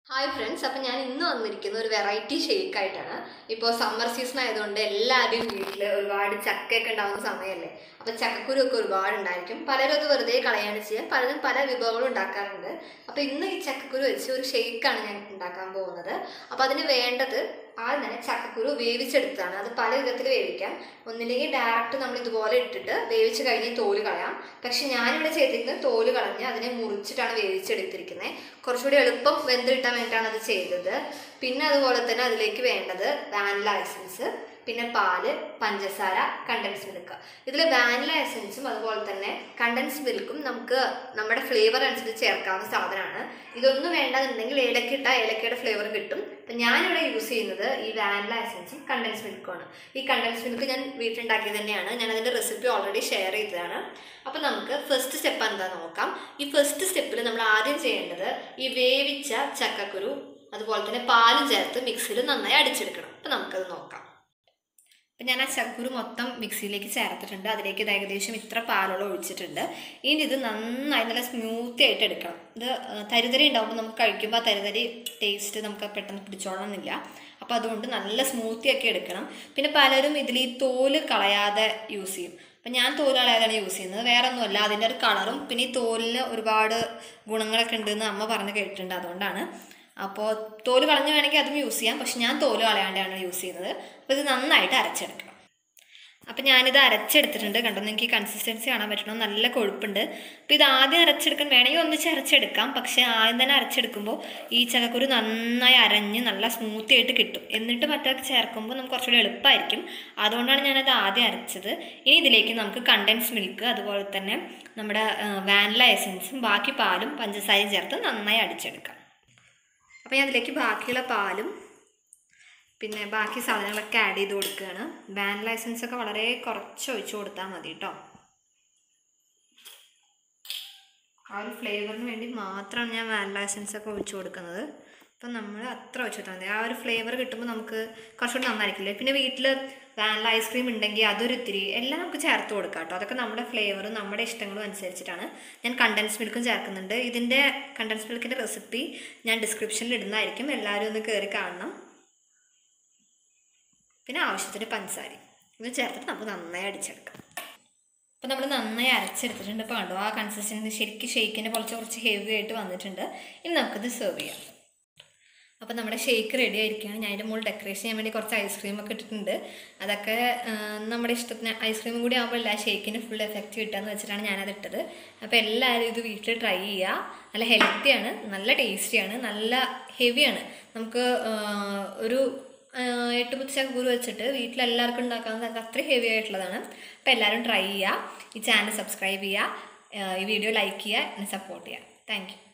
hi friends അപ്പം ഞാൻ ഇന്ന് വന്നിരിക്കുന്ന ഒരു വെറൈറ്റി ഷേക്ക് ആയിട്ടാണ് ഇപ്പോൾ സമ്മർ സീസൺ ആയതുകൊണ്ട് എല്ലാവരുടെയും വീട്ടിൽ ഒരുപാട് ചക്കയൊക്കെ ഉണ്ടാകുന്ന സമയമല്ലേ അപ്പം ചക്കക്കുരു ഒക്കെ ഒരുപാട് ഉണ്ടായിരിക്കും പലരും അത് വെറുതെ കളയാണ് ചെയ്യുക പലരും പല വിഭവങ്ങളും ഉണ്ടാക്കാറുണ്ട് അപ്പോൾ ഇന്ന് ഈ ചക്കക്കുരു വെച്ച് ഒരു ഷേക്കാണ് ഞാൻ ഉണ്ടാക്കാൻ പോകുന്നത് അപ്പോൾ അതിന് വേണ്ടത് ആദ്യം തന്നെ ചക്കക്കുരു വേവിച്ചെടുത്താണ് അത് പല വിധത്തിൽ വേവിക്കാം ഒന്നില്ലെങ്കിൽ ഡയറക്റ്റ് നമ്മൾ ഇതുപോലെ ഇട്ടിട്ട് വേവിച്ച് കഴിഞ്ഞ് തോല് കളയാം പക്ഷെ ഞാനിവിടെ ചെയ്തിരിക്കുന്നത് തോല് കളഞ്ഞ് അതിനെ മുറിച്ചിട്ടാണ് വേവിച്ചെടുത്തിരിക്കുന്നത് കുറച്ചുകൂടി എളുപ്പം വെന്ത് കിട്ടാൻ വേണ്ടിയിട്ടാണ് അത് ചെയ്തത് പിന്നെ അതുപോലെ തന്നെ അതിലേക്ക് വേണ്ടത് വാനില എസൻസ് പിന്നെ പാല് പഞ്ചസാര കണ്ടൻസ് മിൽക്ക് ഇതിൽ വാനില എസൻസും അതുപോലെ തന്നെ കണ്ടൻസ് മിൽക്കും നമുക്ക് നമ്മുടെ ഫ്ലേവർ അനുസരിച്ച് ചേർക്കാവുന്ന സാധനമാണ് ഇതൊന്നും വേണ്ടെന്നുണ്ടെങ്കിൽ ഏലക്ക ഇട്ടാൽ ഏലക്കയുടെ ഫ്ലേവർ കിട്ടും അപ്പം ഞാനിവിടെ യൂസ് ചെയ്യുന്നത് ഈ വാനില എസൻസും കണ്ടൻസ് മിൽക്കുമാണ് ഈ കണ്ടൻസ് മിൽക്ക് ഞാൻ വീട്ടിലുണ്ടാക്കിയത് തന്നെയാണ് ഞാൻ അതിൻ്റെ റെസിപ്പി ഓൾറെഡി ഷെയർ ചെയ്തതാണ് അപ്പം നമുക്ക് ഫസ്റ്റ് സ്റ്റെപ്പ് എന്താ നോക്കാം ഈ ഫസ്റ്റ് സ്റ്റെപ്പിൽ നമ്മൾ ആദ്യം ചെയ്യേണ്ടത് ഈ വേവിച്ച ചക്കക്കുരു അതുപോലെ തന്നെ പാലും ചേർത്ത് മിക്സിയിൽ നന്നായി അടിച്ചെടുക്കണം അപ്പം നമുക്കത് നോക്കാം അപ്പം ഞാൻ ആ ചക്കുരു മൊത്തം മിക്സിയിലേക്ക് ചേർത്തിട്ടുണ്ട് അതിലേക്ക് ഇത് ഏകദേശം ഇത്ര പാലോളം ഒഴിച്ചിട്ടുണ്ട് ഇനി ഇത് നന്നായി നല്ല സ്മൂത്തി ആയിട്ട് എടുക്കണം ഇത് ആ, തരിതരി ഉണ്ടാകുമ്പോൾ നമുക്ക് കഴിക്കുമ്പോൾ ആ തരിതരി ടേസ്റ്റ് നമുക്ക് പെട്ടെന്ന് പിടിച്ചോളണമെന്നില്ല അപ്പോൾ അതുകൊണ്ട് നല്ല സ്മൂത്തി ഒക്കെ എടുക്കണം പിന്നെ പലരും ഇതിൽ ഈ തോല് കളയാതെ യൂസ് ചെയ്യും അപ്പം ഞാൻ തോല് കളയാതാണ് യൂസ് ചെയ്യുന്നത് വേറെ ഒന്നുമല്ല അതിൻ്റെ ഒരു കളറും പിന്നെ ഈ തോലിന് ഒരുപാട് ഗുണങ്ങളൊക്കെ ഉണ്ടെന്ന് അമ്മ പറഞ്ഞ് കേട്ടിട്ടുണ്ട് അതുകൊണ്ടാണ് അപ്പോൾ തോല് കളഞ്ഞ് വേണമെങ്കിൽ അതും യൂസ് ചെയ്യാം പക്ഷെ ഞാൻ തോല് കളയാണ്ടാണ് യൂസ് ചെയ്യുന്നത് അപ്പോൾ ഇത് നന്നായിട്ട് അരച്ചെടുക്കണം അപ്പം ഞാനിത് അരച്ചെടുത്തിട്ടുണ്ട് കണ്ടോ നിങ്ങൾക്ക് ഈ കൺസിസ്റ്റൻസി കാണാൻ പറ്റണം നല്ല കൊഴുപ്പുണ്ട് അപ്പോൾ ഇത് ആദ്യം അരച്ചെടുക്കാൻ വേണമെങ്കിൽ ഒന്നിച്ച് അരച്ചെടുക്കാം പക്ഷേ ആദ്യം തന്നെ അരച്ചെടുക്കുമ്പോൾ ഈ ചക്കക്കുരു നന്നായി അരഞ്ഞ് നല്ല സ്മൂത്തി ആയിട്ട് കിട്ടും എന്നിട്ട് മറ്റൊക്കെ ചേർക്കുമ്പോൾ നമുക്ക് കുറച്ചുകൂടി എളുപ്പമായിരിക്കും അതുകൊണ്ടാണ് ഞാനത് ആദ്യം അരച്ചത് ഇനി ഇതിലേക്ക് നമുക്ക് കണ്ടൻസ് മിൽക്ക് അതുപോലെ തന്നെ നമ്മുടെ വാനില എസൻസും ബാക്കി പാലും പഞ്ചസാരയും ചേർത്ത് നന്നായി അടിച്ചെടുക്കാം അപ്പോൾ ഞാൻ അതിലേക്ക് ബാക്കിയുള്ള പാലും പിന്നെ ബാക്കി സാധനങ്ങളൊക്കെ ആഡ് ചെയ്ത് കൊടുക്കുകയാണ് വാനില എസൻസ് ഒക്കെ വളരെ കുറച്ച് ഒഴിച്ചു കൊടുത്താൽ മതി കേട്ടോ ആ ഒരു ഫ്ലേവറിന് വേണ്ടി മാത്രമാണ് ഞാൻ വാനില എസൻസ് ഒക്കെ ഒഴിച്ചു കൊടുക്കുന്നത് അപ്പം നമ്മൾ അത്ര ഒഴിച്ചു കൊടുത്താൽ മതി ആ ഒരു ഫ്ലേവർ കിട്ടുമ്പോൾ നമുക്ക് കുറച്ചുകൂടി നന്നായിരിക്കില്ലേ പിന്നെ വീട്ടിൽ വാനില ഐസ്ക്രീം ഉണ്ടെങ്കിൽ അതൊരു ഇത്തിരി എല്ലാം നമുക്ക് ചേർത്ത് കൊടുക്കാം കേട്ടോ അതൊക്കെ നമ്മുടെ ഫ്ലേവറും നമ്മുടെ ഇഷ്ടങ്ങളും അനുസരിച്ചിട്ടാണ് ഞാൻ കണ്ടൻസ് മിൽക്കും ചേർക്കുന്നുണ്ട് ഇതിൻ്റെ കണ്ടൻസ് മിൽക്കിൻ്റെ റെസിപ്പി ഞാൻ ഡിസ്ക്രിപ്ഷനിൽ ഇടുന്നതായിരിക്കും എല്ലാവരും ഒന്ന് കയറി കാണണം പിന്നെ ആവശ്യത്തിന് പഞ്ചസാര ഇത് ചേർത്തിട്ട് നമുക്ക് നന്നായി അടിച്ചെടുക്കാം അപ്പോൾ നമ്മൾ നന്നായി അരച്ചെടുത്തിട്ടുണ്ട് ഇപ്പോൾ കണ്ടോ ആ കൺസിസ്റ്റൻസി ശരിക്കും ഷേക്കിൻ്റെ കുറച്ച് കുറച്ച് ഹെവി ആയിട്ട് വന്നിട്ടുണ്ട് ഇനി നമുക്കിത് സെർവ് ചെയ്യാം അപ്പോൾ നമ്മുടെ ഷേക്ക് റെഡി ആയിരിക്കുകയാണ് ഞാൻ അതിൻ്റെ മുകളിൽ ഡെക്കറേഷൻ ചെയ്യാൻ വേണ്ടി കുറച്ച് ഐസ്ക്രീം ഒക്കെ ഇട്ടിട്ടുണ്ട് അതൊക്കെ ആ, നമ്മുടെ ഇഷ്ടത്തിന് ഐസ്ക്രീമും കൂടി ആകുമ്പോൾ എല്ലാ ഷേക്കിന് ഫുൾ എഫക്റ്റ് കിട്ടുകയെന്ന് വെച്ചിട്ടാണ് ഞാനത് ഇട്ടത് അപ്പോൾ എല്ലാവരും ഇത് വീട്ടിൽ ട്രൈ ചെയ്യുക നല്ല ഹെൽത്തിയാണ് നല്ല ടേസ്റ്റിയാണ് നല്ല ഹെവിയാണ് നമുക്ക് ആ, ഒരു ആ, എട്ട് പത്ത് ചക്കൂറ് വെച്ചിട്ട് വീട്ടിലെല്ലാവർക്കും ഉണ്ടാക്കാവുന്ന അത്ര ഹെവി ആയിട്ടുള്ളതാണ് അപ്പോൾ എല്ലാവരും ട്രൈ ചെയ്യുക ഈ ചാനൽ സബ്സ്ക്രൈബ് ചെയ്യുക ആ, ഈ വീഡിയോ ലൈക്ക് ചെയ്യുക എന്നെ സപ്പോർട്ട് ചെയ്യുക താങ്ക് യു